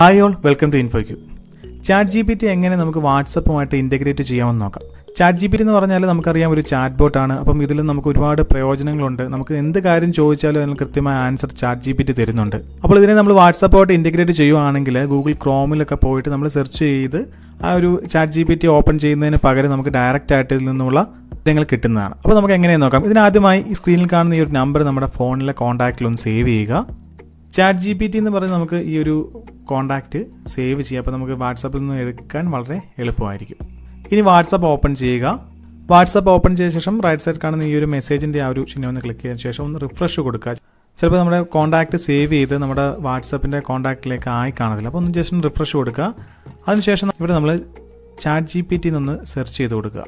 hi all welcome to InfoQ chat G P T എങ്ങനെ നമുക്ക് വാട്സപ്പുമായിട്ട് integrate ചെയ്യാമെന്ന് നോക്കാം ചാറ്റ് ജി പി ടി എന്ന് പറഞ്ഞാൽ നമുക്കറിയാം ഒരു ചാറ്റ് ബോട്ടാണ് അപ്പം ഇതിൽ നമുക്ക് ഒരുപാട് പ്രയോജനങ്ങളുണ്ട് നമുക്ക് എന്ത് കാര്യം ചോദിച്ചാലും അതിന് കൃത്യമായ answer chat G P T തരുന്നുണ്ട് അപ്പോൾ ഇതിനെ നമ്മൾ വാട്സപ്പുമായിട്ട് ഇൻറ്റഗ്രേറ്റ് ചെയ്യുവാണെങ്കിൽ ഗൂഗിൾ ക്രോമിലൊക്കെ പോയിട്ട് നമ്മൾ സെർച്ച് ചെയ്ത് ആ ഒരു chat G P T open ചെയ്യുന്നതിന് പകരം നമുക്ക് ഡയറക്റ്റ് ആയിട്ട് ഇതിൽ നിന്നുള്ള വിവരങ്ങൾ കിട്ടുന്നതാണ് അപ്പോൾ നമുക്ക് എങ്ങനെയെന്ന് നോക്കാം ഇതിനാദ്യമായി ഈ സ്ക്രീനിൽ കാണുന്ന ഈ ഒരു നമ്പർ നമ്മുടെ ഫോണിലെ കോൺടാക്റ്റിൽ ഒന്ന് സേവ് ചെയ്യുക ചാറ്റ് ജി പി ടി എന്ന് പറഞ്ഞ് നമുക്ക് ഈ ഒരു കോൺടാക്റ്റ് സേവ് ചെയ്യാം അപ്പോൾ നമുക്ക് വാട്സാപ്പിൽ നിന്ന് എടുക്കാൻ വളരെ എളുപ്പമായിരിക്കും ഇനി വാട്സാപ്പ് ഓപ്പൺ ചെയ്യുക വാട്സാപ്പ് ഓപ്പൺ ചെയ്ത ശേഷം റൈറ്റ് സൈഡ് കാണുന്ന ഈ ഒരു മെസ്സേജിൻ്റെ ആ ഒരു ചിഹ്നം ഒന്ന് ക്ലിക്ക് ചെയ്തതിന് ശേഷം ഒന്ന് റിഫ്രഷ് കൊടുക്കുക ചിലപ്പോൾ നമ്മുടെ കോൺടാക്റ്റ് സേവ് ചെയ്ത് നമ്മുടെ വാട്സാപ്പിൻ്റെ കോൺടാക്റ്റിലേക്ക് ആയി കാണത്തില്ല അപ്പോൾ ഒന്ന് ജസ്റ്റ് ഒന്ന് റിഫ്രഷ് കൊടുക്കുക അതിനുശേഷം ഇവിടെ നമ്മൾ ചാറ്റ് ജി പി ടി നിന്ന് സെർച്ച് ചെയ്ത് കൊടുക്കുക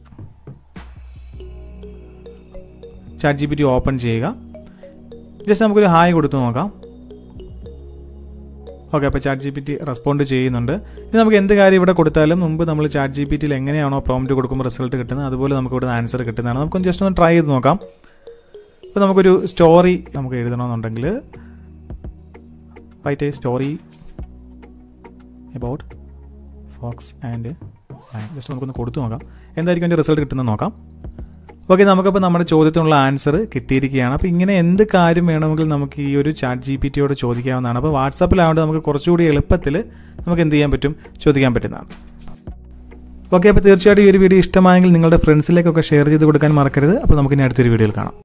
chat G P T open ചെയ്യുക ജസ്റ്റ് നമുക്കൊരു ഹായ് കൊടുത്ത് നോക്കാം ഓക്കെ അപ്പോൾ chat G P T respond ചെയ്യുന്നുണ്ട് ഇനി നമുക്ക് എന്ത് കാര്യം ഇവിടെ കൊടുത്താലും മുമ്പ് നമ്മൾ ചാറ്റ് ജി പി ടിയിൽ എങ്ങനെയാണോ പ്രോംപ്റ്റ് കൊടുക്കുമ്പോൾ റിസൾട്ട് കിട്ടുന്നത് അതുപോലെ നമുക്ക് ഇവിടെ ആൻസർ കിട്ടുന്നതാണ് നമുക്കൊന്ന് ജസ്റ്റ് ഒന്ന് ട്രൈ ചെയ്ത് നോക്കാം ഇപ്പോൾ നമുക്കൊരു സ്റ്റോറി നമുക്ക് എഴുതണമെന്നുണ്ടെങ്കിൽ write a story about fox and just നമുക്കൊന്ന് കൊടുത്തു നോക്കാം എന്തായിരിക്കും അതിൻ്റെ റിസൾട്ട് കിട്ടുന്നത് നോക്കാം ഓക്കെ നമുക്കപ്പോൾ നമ്മുടെ ചോദ്യത്തിനുള്ള ആൻസർ കിട്ടിയിരിക്കുകയാണ് അപ്പോൾ ഇങ്ങനെ എന്ത് കാര്യം വേണമെങ്കിലും നമുക്ക് ഈ ഒരു ചാറ്റ് ജി പി ടിയോട് ചോദിക്കാവുന്നതാണ് അപ്പോൾ വാട്സാപ്പിലാവുകൊണ്ട് നമുക്ക് കുറച്ചുകൂടി എളുപ്പത്തിൽ നമുക്ക് എന്ത് ചെയ്യാൻ പറ്റും ചോദിക്കാൻ പറ്റുന്നതാണ് ഓക്കെ അപ്പോൾ തീർച്ചയായിട്ടും ഈ ഒരു വീഡിയോ ഇഷ്ടമായെങ്കിൽ നിങ്ങളുടെ ഫ്രണ്ട്സിലേക്കൊക്കെ ഷെയർ ചെയ്ത് കൊടുക്കാൻ മറക്കരുത് അപ്പോൾ നമുക്ക് ഇനി അടുത്തൊരു വീഡിയോയിൽ കാണാം